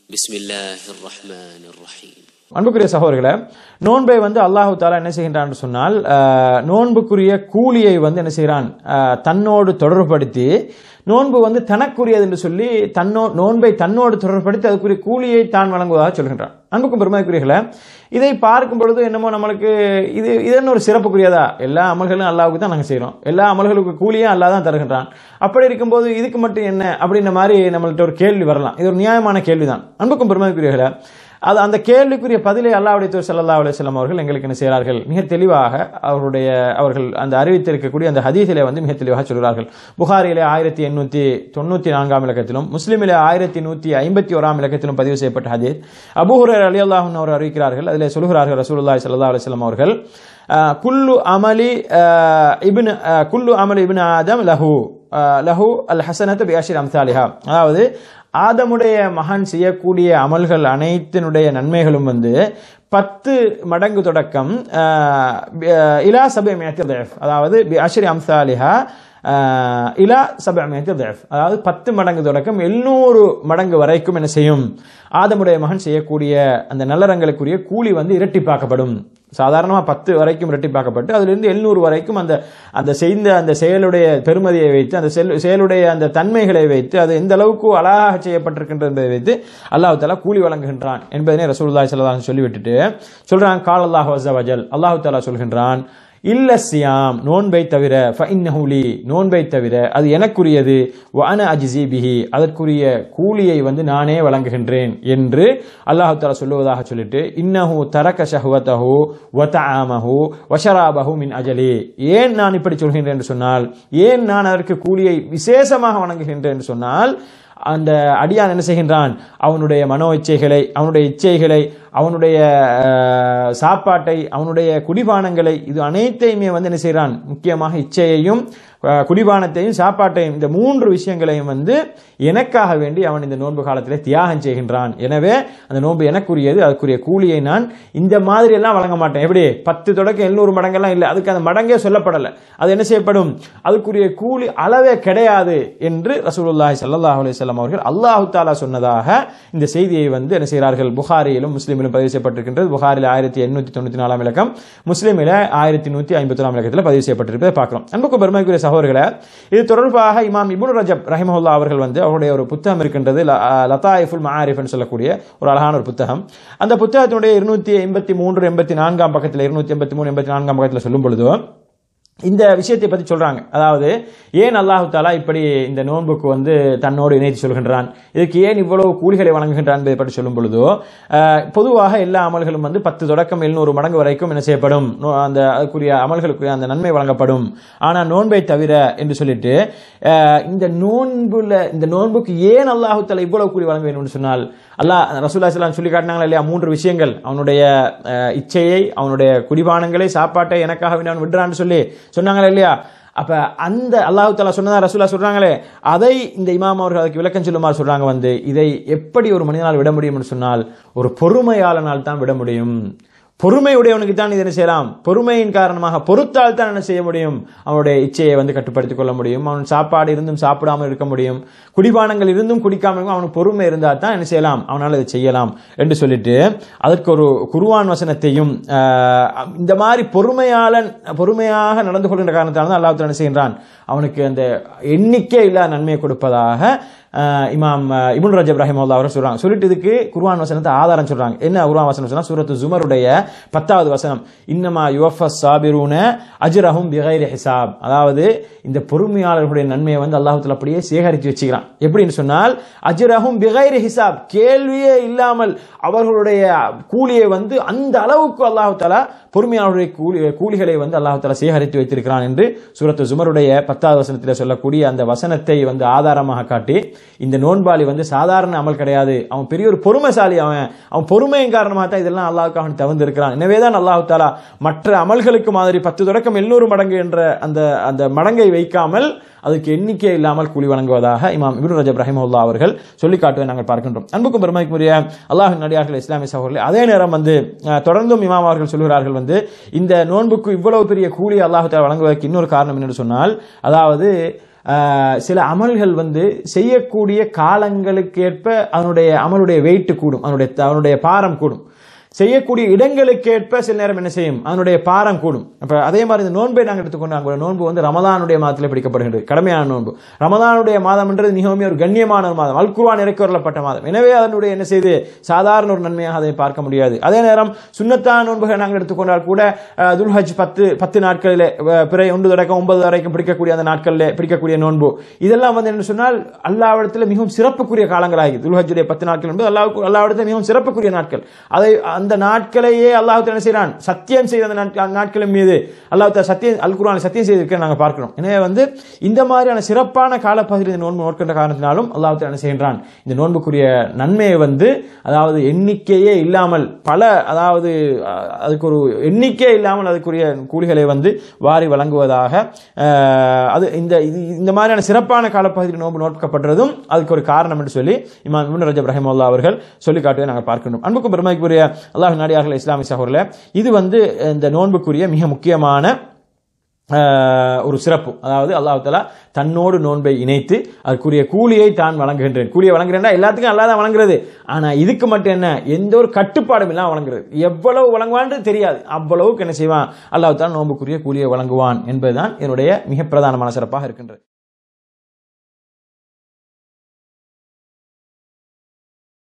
بسم الله الرحمن الرحيم அன்புக்குரிய சகோதரர்களே நோன்பை வந்து அல்லாஹு தாலா என்ன செய்கின்றான் என்று சொன்னால் அஹ், நோன்புக்குரிய கூலியை வந்து என்ன செய்கிறான் அஹ், தன்னோடு தொடர்புபடுத்தி நோன்பு வந்து தனக்குரியது என்று சொல்லி தன்னோ நோன்பை தன்னோடு தொடர்புபடுத்தி அதுக்குரிய கூலியை தான் வழங்குவதாக சொல்கின்றான் அன்புக்கும் பெருமைக்குரியர்களே இதை பார்க்கும் பொழுது என்னமோ நம்மளுக்கு இது இது என்ன ஒரு சிறப்புக்குரியதா எல்லா அமல்களும் அல்லாவுக்கு தான் நாங்கள் செய்கிறோம் எல்லா அமல்களுக்கு கூலியும் அல்லாஹ் தான் தருகின்றான் அப்படி இருக்கும்போது இதுக்கு மட்டும் என்ன அப்படின்ற மாதிரி நம்மள்ட்ட ஒரு கேள்வி வரலாம் இது ஒரு நியாயமான கேள்விதான் அன்புக்கும் பெருமைக்குரியர்களே அது அந்த கேள்விக்குரிய பதிலை அல்லாவுடைய தூர் சல்லா அலுவலம் அவர்கள் எங்களுக்கு என்ன செய்கிறார்கள் மிக தெளிவாக அவருடைய அவர்கள் அந்த அறிவித்திருக்கக்கூடிய அந்த ஹதீஸிலே வந்து மிக தெளிவாக சொல்கிறார்கள் புகாரிலே ஆயிரத்தி எண்ணூற்றி தொண்ணூற்றி நான்காம் இலக்கத்திலும் முஸ்லீமிலே ஆயிரத்தி நூற்றி ஐம்பத்தி ஓராம் இலக்கத்திலும் பதிவு செய்யப்பட்ட ஹதீஸ் அபுஹுரர் அலி அல்லாஹன் அவர் அறிவிக்கிறார்கள் அதிலே சொல்கிறார்கள் ரசூலுல்லாஹி ஸல்லல்லாஹு அலைஹி வஸல்லம் அவர்கள் அஹ், குல்லு அமலி அஹ், இப்னு அஹ், குல்லு அமலி இப்னு ஆதம் லஹு அஹ், லஹு அல் ஹசனத் பி அஷிர் அம்சாலிஹா அதாவது ஆதமுடைய மகன் செய்யக்கூடிய அமல்கள் அனைத்தினுடைய நன்மைகளும் வந்து பத்து மடங்கு தொடக்கம் அஹ், பி- அஹ், இலா சபை அதாவது பி அஷரி அம்சாலிஹா அஹ், இலா சபை அதாவது பத்து மடங்கு தொடக்கம் எழுநூறு மடங்கு வரைக்கும் என்ன செய்யும் ஆதமுடைய மகன் செய்யக்கூடிய அந்த நல்லறங்களுக்குரிய கூலி வந்து இரட்டிப்பாக்கப்படும் சாதாரணமாக பத்து வரைக்கும் இரட்டிப்பாக்கப்பட்டு அதிலிருந்து எழுநூறு வரைக்கும் அந்த அந்த செய்த அந்த செயலுடைய பெருமதியை வைத்து அந்த செல் செயலுடைய அந்த தன்மைகளை வைத்து அது எந்த அளவுக்கு அழகாக செய்யப்பட்டிருக்கின்றது என்பதை வைத்து அல்லாஹ் தாலா கூலி வழங்குகின்றான் என்பதனை ரசூலுல்லாஹி ஸல்லல்லாஹு அலைஹி சொல்லிவிட்டுட்டு சொல்றான் கால் அல்லாஹ் வஜல் அல்லாஹ் தாலா சொல்கின்றான் இல்ல சியாம் நோன்பை தவிர ஃபஇன்னஹு லீ நோன்பை தவிர அது எனக்குரியது வ அன அஜ்ஸி பிஹி அதற்குரிய கூலியை வந்து நானே வழங்குகின்றேன் என்று அல்லாஹ் தஆலா சொல்லுவதாக சொல்லிட்டு இன்னஹு தரக ஷஹ்வதஹு வ தஆமஹு வ ஷராபஹு மின் அஜலி ஏன் நான் இப்படி சொல்கின்றேன் என்று சொன்னால் ஏன் நான் அதற்கு கூலியை விசேஷமாக வழங்குகின்றேன் என்று சொன்னால் அந்த அடியான் என்ன செய்கின்றான் அவனுடைய மனோ இச்சைகளை அவனுடைய இச்சைகளை அவனுடைய அஹ், சாப்பாட்டை அவனுடைய குடிபானங்களை இது அனைத்தையுமே வந்து என்ன செய்கிறான் முக்கியமாக இச்சையையும் அஹ், குடிபானத்தையும் சாப்பாட்டையும் இந்த மூன்று விஷயங்களையும் வந்து எனக்காக வேண்டி அவன் இந்த நோன்பு காலத்திலே தியாகம் செய்கின்றான் எனவே அந்த நோன்பு எனக்குரியது அதுக்குரிய கூலியை நான் இந்த மாதிரி எல்லாம் வழங்க மாட்டேன் எப்படி பத்து தொடக்கம் எழுநூறு மடங்கெல்லாம் இல்லை அதுக்கு அந்த மடங்கே சொல்லப்படலை அது என்ன செய்யப்படும் அதுக்குரிய கூலி அளவே கிடையாது என்று ரசூலுல்லாஹி ஸல்லல்லாஹு அலைஹி வஸல்லம் அவர்கள் அல்லாஹு தாலா சொன்னதாக இந்த செய்தியை வந்து என்ன செய்கிறார்கள் புகாரியிலும் முஸ்லீமிலும் பதிவு செய்யப்பட்டிருக்கின்றது புகாரில் ஆயிரத்தி எண்ணூற்றி தொண்ணூற்றி நாலாம் இலக்கம் முஸ்லீமில் ஆயிரத்தி நூற்றி ஐம்பத்தி ஒன்றாம் இலக்கத்தில் பதிவு செய்யப்பட்டிருப்பதை பார்க்கிறோம் அன்புக்கு பெருமைக்குரிய சகோதரர்களே இது தொடர்பாக இமாம் இப்னு ரஜப் ரஹிமஹுல்லா அவர்கள் வந்து அவருடைய ஒரு புத்தகம் இருக்கின்றது ல- லதாயிஃபுல் மஆரிஃப்னு சொல்லக்கூடிய ஒரு அழகான ஒரு புத்தகம் அந்த புத்தகத்தினுடைய இருநூத்தி எண்பத்தி மூன்று எண்பத்தி நான்காம் பக்கத்தில் இருநூத்தி எண்பத்தி மூணு எண்பத்தி நான்காம் பக்கத்தில் சொல்லும் பொழுது இந்த விஷயத்தை பற்றி சொல்றாங்க அதாவது ஏன் அல்லாஹு தாலா இப்படி இந்த நோன்புக்கு வந்து தன்னோடு இணைத்து சொல்கின்றான் இதுக்கு ஏன் இவ்வளவு கூலிகளை வழங்குகின்றான் என்பதை பற்றி சொல்லும் பொழுதோ அஹ், பொதுவாக எல்லா அமல்களும் வந்து பத்து தொடக்கம் எழுநூறு மடங்கு வரைக்கும் என்ன செய்யப்படும் நோ- அந்த அதுக்குரிய அமல்களுக்கு அந்த நன்மை வழங்கப்படும் ஆனால் நோன்பை தவிர என்று சொல்லிட்டு அஹ், இந்த நோன்புல இந்த நோன்புக்கு ஏன் அல்லாஹு தாலா இவ்வளவு கூலி வழங்க வேண்டும் என்று சொன்னால் அல்லாஹ் ரசூல்லா ஸல்லல்லாஹு சொல்லி காட்டினாங்களா இல்லையா மூன்று விஷயங்கள் அவனுடைய அஹ், இச்சையை அவனுடைய குடிபானங்களை சாப்பாட்டை எனக்காக வேண்டி அவன் விடுறான்னு சொல்லி சொன்னாங்களா இல்லையா அப்ப அந்த அல்லாஹ் தாலா சொன்னதா ரசூலா சொல்றாங்களே அதை இந்த இமாம் அவர்கள் அதுக்கு விளக்கம் சொல்லுமாறு சொல்றாங்க வந்து இதை எப்படி ஒரு மனிதனால் விட முடியும் என்று சொன்னால் ஒரு பொறுமையாளனால் தான் விட முடியும் பொறுமையுடையவனுக்கு தான் இதை என்ன செய்யலாம் பொறுமையின் காரணமாக பொறுத்தால் தான் என்ன செய்ய முடியும் அவனுடைய இச்சையை வந்து கட்டுப்படுத்திக் கொள்ள முடியும் அவன் சாப்பாடு இருந்தும் சாப்பிடாமல் இருக்க முடியும் குடிபானங்கள் இருந்தும் குடிக்காமல் இருக்கும் அவனுக்கு பொறுமை இருந்தால் தான் என்ன செய்யலாம் அவனால் இதை செய்யலாம் என்று சொல்லிட்டு அதற்கு ஒரு குருவான் வசனத்தையும் ஆஹ், இந்த மாதிரி பொறுமையாளன் பொறுமையாக நடந்து கொள்கின்ற காரணத்தால் தான் அல்லாஹ் என்ன செய்கின்றான் அவனுக்கு அந்த எண்ணிக்கை இல்லாத நன்மையை கொடுப்பதாக ஆஹ், இமாம் ஆஹ், இப்னு ரஜப் ரஹிமல்லா அவர் சொல்றாங்க சொல்லிட்டு இதுக்கு குர்ஆன் வசனத்தை ஆதாரம் சொல்றாங்க என்ன குர்ஆன் வசனம் சொன்னா சூரத்து ஜுமருடைய பத்தாவது வசனம் இன்னமா யுவஃபஸ் சாபிரூன அஜ்ரஹும் பிகைரி ஹிசாப் அதாவது இந்த பொறுமையாளர்களுடைய நன்மையை வந்து அல்லாஹ் தஆலா அப்படியே சேகரித்து வச்சுக்கிறான் எப்படின்னு சொன்னால் அஜ்ரஹும் பிகைரி ஹிசாப் கேள்வியே இல்லாமல் அவர்களுடைய கூலியை வந்து அந்த அளவுக்கு அல்லாஹ் தஆலா பொறுமையாளருடைய கூலி கூலிகளை வந்து அல்லாஹ் தஆலா சேகரித்து வைத்திருக்கிறான் என்று சூரத்து ஜுமருடைய பத்தாவது வசனத்தில் சொல்லக்கூடிய அந்த வசனத்தை வந்து ஆதாரமாக காட்டி இந்த நோன்பாளி வந்து சாதாரண அமல் கிடையாது அவன் பெரிய ஒரு பொறுமைசாலி அவன் அவன் பொறுமையின் காரணமாக தான் இதெல்லாம் அல்லாஹ்வுக்கு அவன் தவிர்த்திருக்கிறான் எனவே தான் அல்லாஹ் தாலா மற்ற அமல்களுக்கு மாதிரி பத்து தொடக்கம் எழுநூறு மடங்கு என்ற அந்த அந்த மடங்கை வைக்காமல் அதுக்கு எண்ணிக்கை இல்லாமல் கூலி வழங்குவதாக இமாம் இப்னு ரஜப் ரஹிமவுல்லா அவர்கள் சொல்லி காட்டுவதை நாங்கள் பார்க்கின்றோம் அன்புக்கும் பெருமைக்குரிய அல்லாஹின் நடிகார்கள் இஸ்லாமிய சகோதரர்களே அதே நேரம் வந்து அஹ், தொடர்ந்தும் இமாம் அவர்கள் சொல்கிறார்கள் வந்து இந்த நோன்புக்கு இவ்வளவு பெரிய கூலி அல்லாஹ் தஆலா வழங்குவதற்கு இன்னொரு காரணம் என்னன்னு சொன்னால் அதாவது ஆஹ், சில அமல்கள் வந்து செய்யக்கூடிய காலங்களுக்கு ஏற்ப அதனுடைய அமலுடைய வெயிட் கூடும் அதனுடைய அதனுடைய பாரம் கூடும் செய்யக்கூடிய இடங்களுக்கேற்ப சில நேரம் என்ன செய்யும் அதனுடைய பாரம் கூடும் அப்ப அதே மாதிரி இந்த நோன்பை நாங்கள் எடுத்துக்கொண்டு நாங்கள் நோன்பு வந்து ரமதானுடைய மாதத்தில் பிடிக்கப்படுகின்றது கடமையான நோன்பு ரமதானுடைய மாதம்ன்றது மிகவும் ஒரு கண்ணியமான ஒரு மாதம் அல்குர்வான் இறக்கி வரப்பட்ட மாதம் எனவே அதனுடைய என்ன செய்து சாதாரண ஒரு நன்மையாக அதை பார்க்க முடியாது அதே நேரம் சுன்னத்தான நோன்புகள் நாங்கள் எடுத்துக்கொண்டால் கூட அஹ், துல்ஹஜ் பத்து பத்து நாட்களிலே அஹ், பிறை ஒன்று தொடக்கம் ஒன்பது வரைக்கும் பிடிக்கக்கூடிய அந்த நாட்களில் பிடிக்கக்கூடிய நோன்பு இதெல்லாம் வந்து என்ன சொன்னால் அல்லாவிடத்தில் மிகவும் சிறப்புக்குரிய காலங்களாகி துல்ஹஜுடைய பத்து நாட்கள் என்பது அல்லாவுக்கு அல்லாவிடத்தில் மிகவும் சிறப்புக்குரிய நாட்கள் அதை அந்த நாட்களையே அல்லாஹ் என்ன செய்கிறான் சத்தியம் செய்த அந்த நாட்கள் நாட்களின் மீது அல்லாஹ் தஆலா சத்தியம் அல் குர்ஆனில் சத்தியம் செய்திருக்க நாங்கள் பார்க்கிறோம் எனவே வந்து இந்த மாதிரியான சிறப்பான காலப்பகுதியில் இந்த நோன்பு நோட்கின்ற காரணத்தினாலும் அல்லாஹ் தஆலா என்ன செய்கின்றான் இந்த நோன்புக்குரிய நன்மையை வந்து அதாவது எண்ணிக்கையே இல்லாமல் பல அதாவது அஹ், அதுக்கு ஒரு எண்ணிக்கையே இல்லாமல் அதுக்குரிய கூலிகளை வந்து வாரி வழங்குவதாக அஹ், அது இந்த இது- இந்த மாதிரியான சிறப்பான காலப்பகுதியில் நோன்பு நோட்கப்படுறதும் அதுக்கு ஒரு காரணம் என்று சொல்லி இமாம் இப்னு ரஜப் ரஹிமல்லா அவர்கள் சொல்லி காட்டுவதை நாங்கள் பார்க்கணும் அன்புக்கும் பெருமைக்குரிய அல்லாஹ் நாடியார்கள் இஸ்லாமிய சகோதரர்களே இது வந்து இந்த நோன்புக்குரிய மிக முக்கியமான ஆஹ், ஒரு சிறப்பு அதாவது அல்லாஹ் தஆலா தன்னோடு நோன்பை இணைத்து அதற்குரிய கூலியை தான் வழங்குகின்றேன் கூலியை வழங்குறேன்னா எல்லாத்துக்கும் அல்லாஹ் தான் வழங்குறது ஆனா இதுக்கு மட்டும் என்ன எந்த ஒரு கட்டுப்பாடும் இல்லாம வழங்குறது எவ்வளவு வழங்குவான்னு தெரியாது அவ்வளவுக்கு என்ன செய்வான் அல்லாஹ் தான் நோன்புக்குரிய கூலியை வழங்குவான் என்பதுதான் என்னுடைய மிக பிரதானமான சிறப்பாக இருக்கின்றது